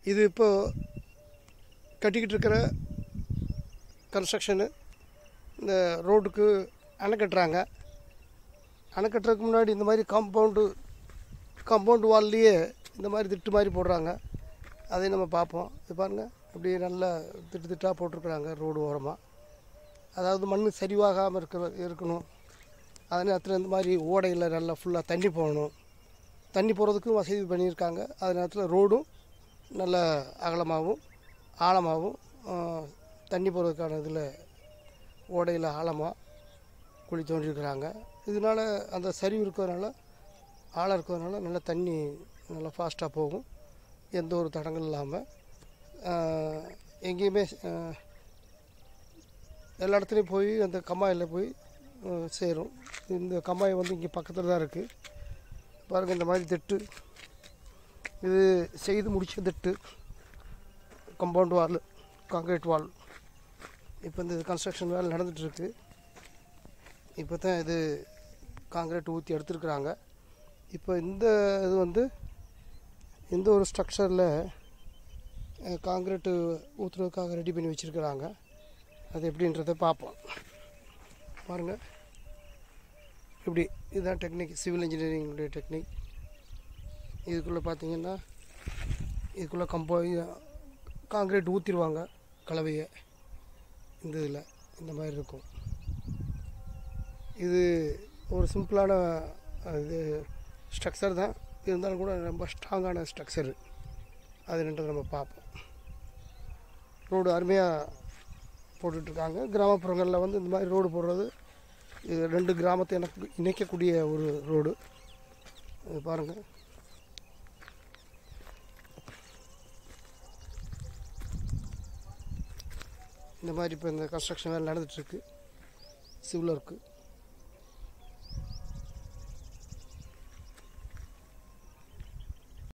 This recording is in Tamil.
இது இப்போ கட்டிக்கிட்டு இருக்கிற கன்ஸ்ட்ரக்ஷனு இந்த ரோடுக்கு அணை கட்டுறாங்க அணை கட்டுறதுக்கு முன்னாடி இந்த மாதிரி காம்பவுண்டு காம்பவுண்டு வால்லையே இந்த மாதிரி திட்டு மாதிரி போடுறாங்க அதையும் நம்ம பார்ப்போம் இது பாருங்கள் அப்படியே நல்லா திட்டு திட்டாக போட்டிருக்குறாங்க ரோடு ஓரமாக அதாவது மண் சரிவாகாமல் இருக்கிற இருக்கணும் அதே நேரத்தில் இந்த மாதிரி ஓடையில் நல்லா ஃபுல்லாக தண்ணி போகணும் தண்ணி போகிறதுக்கும் வசதி பண்ணியிருக்காங்க அதே நேரத்தில் ரோடும் நல்ல அகலமாகவும் ஆழமாகவும் ஆ, தண்ணி போகிறதுக்கான இதில் ஓடையில் ஆழமாக குழி தோண்டியிருக்கிறாங்க இதனால் அந்த சரிவு இருக்கிறதுனால ஆழம் இருக்கிறதுனால நல்லா தண்ணி நல்லா ஃபாஸ்ட்டாக போகும் எந்த ஒரு தடங்கள் இல்லாமல் எங்கேயுமே ஆ, எல்லா இடத்துலையும் போய் அந்த கம்மாயில் போய் ஆ, சேரும் இந்த கம்மாய் வந்து இங்கே பக்கத்தில் தான் இருக்குது பாருங்கள் இந்த மாதிரி திட்டு இது செய்து முடிச்ச திட்டு கம்பவுண்ட் வால் காங்கிரீட் வால் இப்போ இந்த கன்ஸ்ட்ரக்ஷன் வேலை நடந்துகிட்ருக்கு இப்போ தான் இது காங்கிரீட் ஊற்றி எடுத்துருக்குறாங்க இப்போ இந்த இது வந்து இந்த ஒரு ஸ்ட்ரக்சரில் காங்கிரீட்டு ஊற்றுறதுக்காக ரெடி பண்ணி வச்சுருக்குறாங்க அது எப்படின்றத பார்ப்போம் பாருங்கள் இப்படி இதுதான் டெக்னிக் சிவில் இன்ஜினியரிங்குடைய டெக்னிக் இதுக்குள்ளே பார்த்தீங்கன்னா இதுக்குள்ளே கம்போ காங்கிரீட் ஊற்றிடுவாங்க கலவையை இந்த இதில் இந்த மாதிரி இருக்கும் இது ஒரு சிம்பிளான அஹ், இது ஸ்ட்ரக்சர் தான் இருந்தாலும் கூட ரொம்ப ஸ்ட்ராங்கான ஸ்ட்ரக்சரு அது ரெண்டு நம்ம பார்ப்போம் ரோடு அருமையாக போட்டுட்ருக்காங்க கிராமப்புறங்களில் வந்து இந்த மாதிரி ரோடு போடுறது இது ரெண்டு கிராமத்தை எனக்கு இணைக்கக்கூடிய ஒரு ரோடு இது பாருங்கள் இந்த மாதிரி இப்போ இந்த கன்ஸ்ட்ரக்ஷன் வேலை நடந்துகிட்ருக்கு சிவில் ஒர்க்கு